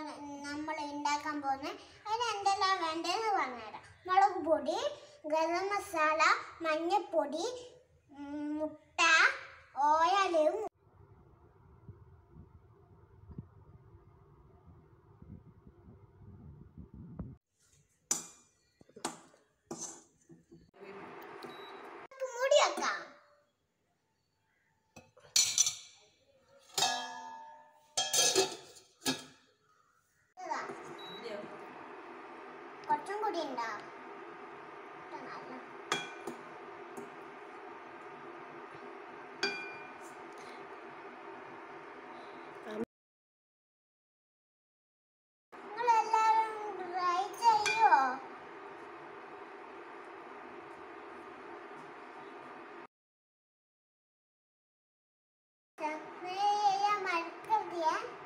നമ്മൾ ഉണ്ടാക്കാൻ പോകുന്നത് അതിന് എന്തെല്ലാം വേണ്ടതെന്ന് പറഞ്ഞുതരാം മുളക് പൊടി ഗരം മസാല മഞ്ഞൾപ്പൊടി ഉം, മുട്ട ഓയിലും മൂടി വെക്കാം ഇതാ, കുറച്ചും കൂടി ഉണ്ടോ ഇത് നല്ല നിങ്ങളെല്ലാവരും ട്രൈ ചെയ്യോ സബ്സ്ക്രൈബ് ചെയ്യാൻ മറക്കരുത്